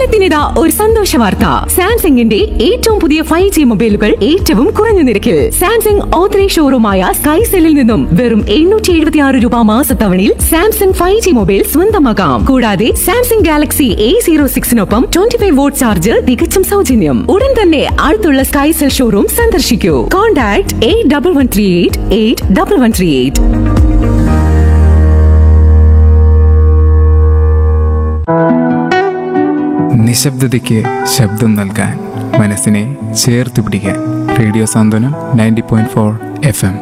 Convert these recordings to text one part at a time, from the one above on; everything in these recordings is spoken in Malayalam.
ഓണത്തിനിതാ ഒരു സന്തോഷ വാർത്ത സാംസങ്ങിന്റെ ഏറ്റവും പുതിയ ഫൈവ് ജി മൊബൈലുകൾ ഏറ്റവും കുറഞ്ഞ നിരക്കിൽ സാംസങ് ഓത്തറി ഷോറൂമായ സ്കൈസെല്ലിൽ നിന്നും വെറും എണ്ണൂറ്റി എഴുപത്തി ആറ് രൂപ മാസത്തവണയിൽ സാംസങ് ഫൈവ് ജി മൊബൈൽ സ്വന്തമാക്കാം കൂടാതെ സാംസങ് ഗാലക്സി എ സീറോ സിക്സിനൊപ്പം ട്വന്റി ഫൈവ് വോട്ട് ചാർജ് തികച്ചും സൗജന്യം ഉടൻ തന്നെ അടുത്തുള്ള സ്കൈസെൽ ഷോറൂം സന്ദർശിക്കൂ contact eight double one three eight eight double one three eight നിശബ്ദതയ്ക്ക് ശബ്ദം നൽകാൻ മനസ്സിനെ ചേർത്ത് പിടിക്കാൻ radio Santhwanam ninety point four F M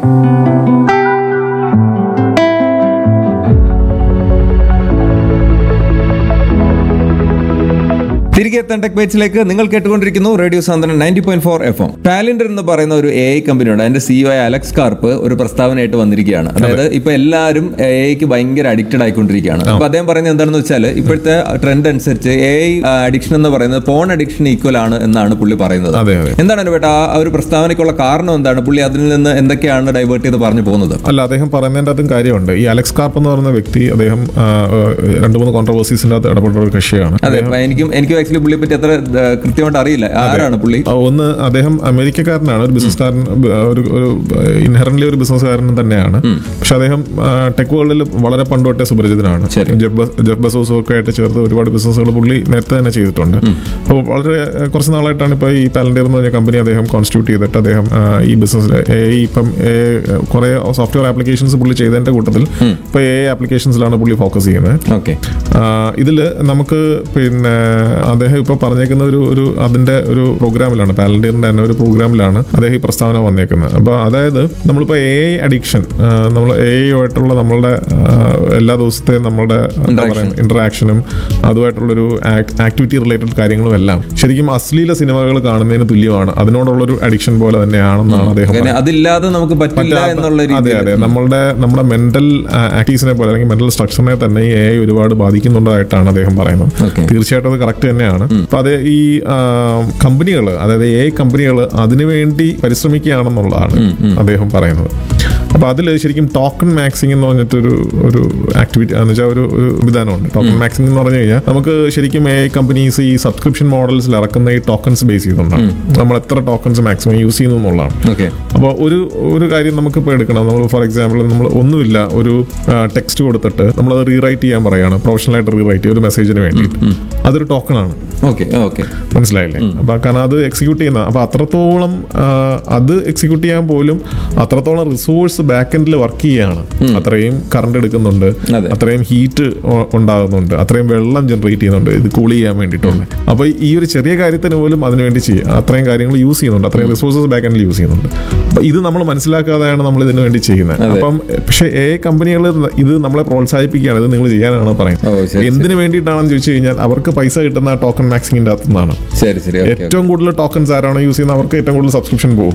തിരികെ എത്താൻ ടെക് പേജിലേക്ക് നിങ്ങൾ കേട്ടുകൊണ്ടിരിക്കുന്നു radio Santhwanam ninety point four F M ടാലന്റർ എന്ന് പറയുന്ന ഒരു എ ഐ കമ്പനിയുണ്ട് അതിന്റെ സിഇഒ അലക്സ് കാർപ്പ് ഒരു പ്രസ്താവനയായിട്ട് വന്നിരിക്കുകയാണ് അതായത് ഇപ്പൊ എല്ലാവരും എ ഐക്ക് ഭയങ്കര അഡിക്റ്റഡ് ആയിക്കൊണ്ടിരിക്കുകയാണ് അപ്പൊ അദ്ദേഹം പറയുന്നത് എന്താണെന്ന് വെച്ചാൽ ഇപ്പോഴത്തെ ട്രെൻഡ് അനുസരിച്ച് എ ഐ അഡിക്ഷൻ എന്ന് പറയുന്നത് ഫോൺ അഡിക്ഷൻ ഈക്വൽ ആണ് എന്നാണ് പുള്ളി പറയുന്നത് അതെ, അതെ. എന്താണ് അനുപേട്ട ആ ഒരു പ്രസ്താവനയ്ക്കുള്ള കാരണം എന്താണ് പുള്ളി അതിൽ നിന്ന് എന്തൊക്കെയാണ് ഡൈവേർട്ട് ചെയ്ത് പറഞ്ഞു പോകുന്നത് അല്ല അദ്ദേഹം പറയുന്നതിൻ്റെ അതും കാര്യമുണ്ട് ഈ അലക്സ് കാർപ്പ് എന്ന് പറയുന്ന വ്യക്തി അദ്ദേഹം ആ, ആ, രണ്ട് മൂന്ന് കോൺട്രവേഴ്സീസിൻ്റെ അകത്ത് ഇടപെട്ട ഒരു കക്ഷിയാണ് അതെ അപ്പൊ എനിക്കും എനിക്കും ആക്ച്വലി പുള്ളിയെ പറ്റി അത്ര ആ, കൃത്യമായിട്ട് അറിയില്ല ആരാണ് പുള്ളി ആ, ഒന്ന് അദ്ദേഹം അമേരിക്കക്കാരനാണ് ഒരു ബിസിനസ്സുകാരൻ ഒരു ഒരു ഇൻഹറന്റ്ലി ഒരു ബിസിനസ്സുകാരൻ തന്നെയാണ് പക്ഷെ അദ്ദേഹം ടെക് വേൾഡിൽ വളരെ പണ്ട് തൊട്ടേ സുപരിചിതനാണ് ശരി. ജെഫ് ബ- ജെഫ് ബസോസും ഒക്കെ ആയിട്ട് ചേർത്ത് ഒരുപാട് ബിസിനസ്സുകൾ പുള്ളി നേരത്തെ തന്നെ ചെയ്തിട്ടുണ്ട് അപ്പോൾ വളരെ ആ, കുറച്ച് നാളായിട്ടാണ് ഇപ്പോൾ ഈ പാലന്റിയർ എന്ന് പറഞ്ഞ കമ്പനി അദ്ദേഹം കോൺസ്റ്റിറ്റ്യൂട്ട് ചെയ്തിട്ട് അദ്ദേഹം ആ, ഈ ബിസിനസ്സിൽ ഇപ്പം കുറെ സോഫ്റ്റ്വെയർ ആപ്ലിക്കേഷൻസ് പുള്ളി ചെയ്തതിന്റെ കൂട്ടത്തിൽ ഇപ്പോൾ എ ആപ്ലിക്കേഷൻസിലാണ് പുള്ളി ഫോക്കസ് ചെയ്യുന്നത് ഓക്കെ ഇതിൽ നമുക്ക് പിന്നെ അദ്ദേഹം ഇപ്പോൾ പറഞ്ഞേക്കുന്ന ഒരു ഒരു അതിന്റെ ഒരു പ്രോഗ്രാമിലാണ് പാലന്റിയറിന്റെ തന്നെ ഒരു പ്രോഗ്രാമിലാണ് അദ്ദേഹം ഈ പ്രസ്താവന വന്നേക്കുന്നത് അപ്പോൾ അതായത് നമ്മളിപ്പോൾ എ ഐ അഡിക്ഷൻ നമ്മൾ എ ഐ ആയിട്ടുള്ള നമ്മളുടെ ആ, എല്ലാ ദിവസത്തെയും നമ്മളുടെ എന്താ പറയുക ഇന്ററാക്ഷനും അതുമായിട്ടുള്ളൊരു ആക്ടിവിറ്റി റിലേറ്റഡ് കാര്യങ്ങളും എല്ലാം ശരിക്കും അശ്ലീല സിനിമകൾ കാണുന്നതിന് തുല്യമാണ് അതിനോടുള്ളൊരു അഡിക്ഷൻ പോലെ തന്നെയാണെന്നാണ് അദ്ദേഹം അങ്ങനെ അതില്ലാതെ നമുക്ക് പറ്റില്ല പറ്റാത്ത- എന്നുള്ള അതെ രീതിയിൽ അതെ നമ്മളുടെ നമ്മുടെ മെന്റൽ ആക്ടീവ്സിനെ പോലെ അല്ലെങ്കിൽ മെന്റൽ സ്ട്രക്ചറിനെ തന്നെ ഈ എ ഒരുപാട് ബാധിക്കുന്നുണ്ടായിട്ടാണ് അദ്ദേഹം പറയുന്നത് Okay. തീർച്ചയായിട്ടും അത് കറക്റ്റ് തന്നെയാണ് അപ്പൊ അത് ഈ കമ്പനികൾ അതായത് എ കമ്പനികൾ അതിനുവേണ്ടി പരിശ്രമിക്കുകയാണെന്നുള്ളതാണ് അദ്ദേഹം പറയുന്നത് അപ്പൊ അതിൽ ശരിക്കും ടോക്കൺ മാക്സിംഗ് എന്ന് പറഞ്ഞിട്ടൊരു ഒരു ആക്ടിവിറ്റി എന്ന് വെച്ചാൽ ഒരു ഒരു വിധാനമുണ്ട് ടോക്കൺ മാക്സിംഗ് എന്ന് പറഞ്ഞു കഴിഞ്ഞാൽ നമുക്ക് ശരിക്കും എ കമ്പനീസ് ഈ സബ്സ്ക്രിപ്ഷൻ മോഡൽസിൽ ഇറക്കുന്ന ഈ ടോക്കൺസ് ബേസ് ചെയ്തുകൊണ്ടാണ് നമ്മൾ എത്ര ടോക്കൺസ് മാക്സിമം യൂസ് ചെയ്യുന്നു എന്നുള്ളതാണ് ഓക്കെ അപ്പോൾ ഒരു ഒരു കാര്യം നമുക്കിപ്പോൾ എടുക്കണം നമ്മൾ ഫോർ എക്സാമ്പിൾ നമ്മൾ ഒന്നുമില്ല ഒരു ടെക്സ്റ്റ് കൊടുത്തിട്ട് നമ്മളത് റീറൈറ്റ് ചെയ്യാൻ പറയാണ് പ്രൊഫഷണലായിട്ട് റീറൈറ്റ് ചെയ്യുക ഒരു മെസ്സേജിന് വേണ്ടിയിട്ട് അതൊരു ടോക്കണാണ് ഓക്കെ ഓക്കെ മനസ്സിലായില്ലേ അപ്പൊ കാരണം അത് എക്സിക്യൂട്ട് ചെയ്യുന്ന അപ്പൊ അത്രത്തോളം ആ, അത് എക്സിക്യൂട്ട് ചെയ്യാൻ പോലും അത്രത്തോളം റിസോഴ്സ് ബാക്ക് എൻഡിൽ വർക്ക് ചെയ്യാണ് അത്രയും കറണ്ട് എടുക്കുന്നുണ്ട് അതെ. അത്രയും ഹീറ്റ് ഉണ്ടാകുന്നുണ്ട് അത്രയും വെള്ളം ജനറേറ്റ് ചെയ്യുന്നുണ്ട് ഇത് കൂൾ ചെയ്യാൻ വേണ്ടിയിട്ടുണ്ട് അപ്പൊ ഈ ഒരു ചെറിയ കാര്യത്തിന് പോലും അതിനുവേണ്ടി ചെയ്യുക അത്രയും കാര്യങ്ങൾ യൂസ് ചെയ്യുന്നുണ്ട് അത്രയും റിസോഴ്സസ് ബാക്ക് എൻഡിൽ യൂസ് ചെയ്യുന്നുണ്ട് അപ്പൊ ഇത് നമ്മൾ മനസ്സിലാക്കാതെയാണ് നമ്മൾ ഇതിനു വേണ്ടി ചെയ്യുന്നത് അപ്പം പക്ഷേ ഏ കമ്പനികൾ ഇത് നമ്മളെ പ്രോത്സാഹിപ്പിക്കുകയാണ് ഇത് നിങ്ങൾ ചെയ്യാനാണ് ഓ, പറയുന്നത് ശരി, എന്തിനു വേണ്ടിയിട്ടാണെന്ന് ചോദിച്ചു കഴിഞ്ഞാൽ അവർക്ക് പൈസ കിട്ടുന്ന ടോക്കൺ മാക്സിങ്ങിന്റെ അകത്തുനിന്നാണ് ശരി ശരി ഓക്കെ ഏറ്റവും കൂടുതൽ ടോക്കൺസ് ആരാണോ യൂസ് ചെയ്യുന്നത് അവർക്ക് ഏറ്റവും കൂടുതൽ സബ്സ്ക്രിപ്ഷൻ പോകും